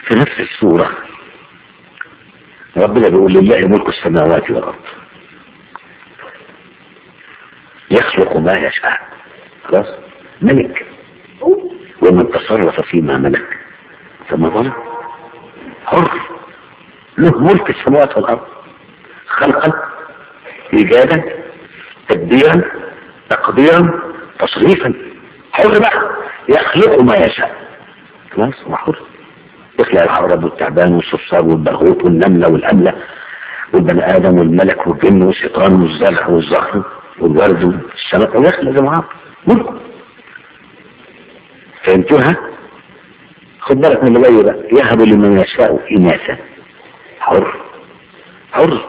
في نفس السورة ربنا بيقول لله ملك السماوات والأرض يخلق ما يشاء خلاص ملك ومن تصرف فيما ملك ثم ظلم حر له ملك السماوات والأرض خلقا إيجادا تدبيرا تقديرا تصريفا حر بقى يخلق ما يشاء خلاص هو حر يخلق العقرب والتعبان والصرصار والبرغوث والنملة والأملة والبني آدم والملك والجن والشيطان والزرع والزهر والورد والسمك ويخلق زي ما عارف ملكه فهمتوها؟ خد بالك من اللي جاي بقى يهب لمن يشاء إناثا حر حر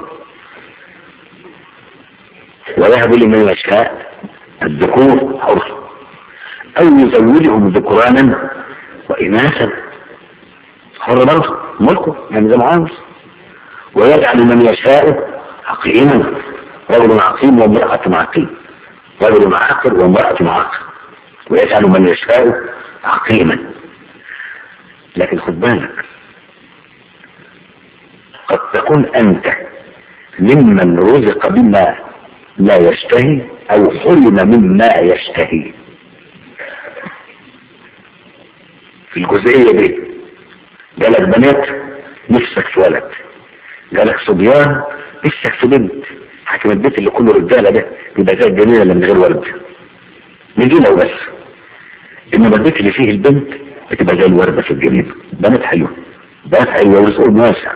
ويهب لمن يشاء الذكور حر أو يزوجهم ذكرانا وإناثا حر برضه ملكه يعني زي ما عاوز ويجعل من يشاء عقيما رجل عقيم وامرأة عقيم رجل عاقل وامرأة عاقل ويجعل من يشاء عقيما لكن خد بالك قد تكون أنت ممن رزق بما لا يشتهي أو حرم مما يشتهي في الجزئية دي جالك بنات نفسك في ولد جالك صبيان نفسك في بنت حاكم البيت اللي كله رجاله ده يبقى زي الجنينه اللي من غير ورد نجينا وبس انما البيت اللي فيه البنت بتبقى زي الورده في الجنينه بنات حلوه بنات حلوه ورزقهم واسع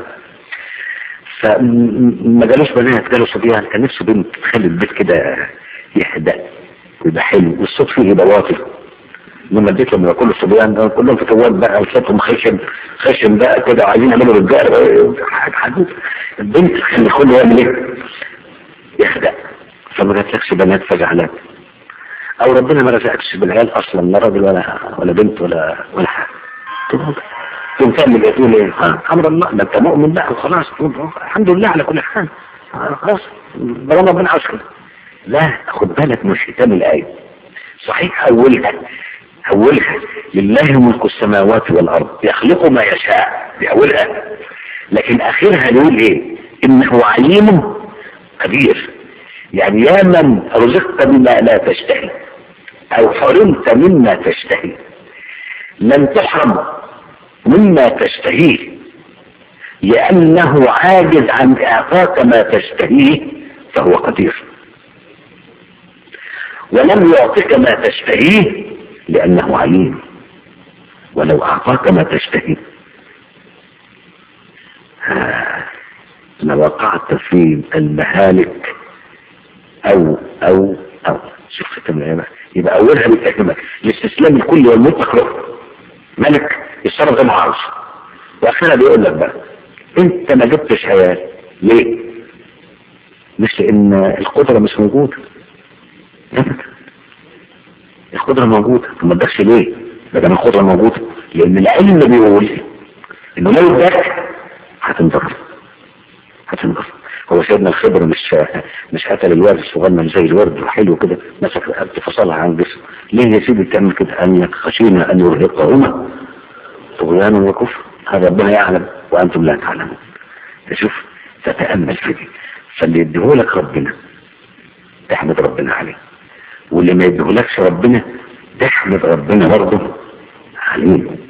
فما جالوش بنات جاله صبيان كان نفسه بنت تخلي البيت كده يهدأ ويبقى حلو والصوت فيه يبقى واطي لما اديت لما كل الصبيان كلهم في طوال بقى وصوتهم خشن خشن بقى كده وعايزين يعملوا رجاله حدود البنت كان كله يعمل ايه؟ يخدع فما جاتلكش بنات فجعلات او ربنا ما رزقكش بالعيال اصلا لا راجل ولا ولا بنت ولا ولا حاجه تقوم تعمل ايه تقول ايه؟ امر الله ده انت مؤمن بقى وخلاص الحمد لله على كل حال خلاص طالما ربنا عاوز كده لا خد بالك مش ختام الايه صحيح اولها أولها لله ملك السماوات والأرض يخلق ما يشاء بأولها لكن آخرها نقول إيه إنه عليم قدير يعني يا من رزقت بما لا تشتهي أو حرمت مما تشتهي لن تحرم مما تشتهيه لأنه عاجز عن إعطاك ما تشتهيه فهو قدير ولم يعطك ما تشتهيه لأنه عليم ولو أعطاك ما تشتهي لوقعت في المهالك أو أو أو شوف ختم العلماء يبقى أولها بتهمك الاستسلام الكلي والمطلق له ملك يتصرف زي ما عاوز وآخرها بيقول لك بقى أنت ما جبتش عيال ليه؟ مش لأن القدرة مش موجودة أبدا القدرة موجودة ما ادكش ليه ما دام القدرة موجودة لان العلم بيقول انه لو اداك هتنضر هتنضر هو سيدنا الخبر مش مش قتل الورد الصغنن زي الورد وحلو كده مسك رقبته فصلها عن جسمه ليه يا سيدي تعمل كده ان خشينا ان يرهقهما طغيانا وكفر هذا ربنا يعلم وانتم لا تعلمون تشوف تتامل في دي فاللي يديهولك ربنا تحمد ربنا عليه واللي ما يديهولكش ربنا تحمد ربنا برضه عليه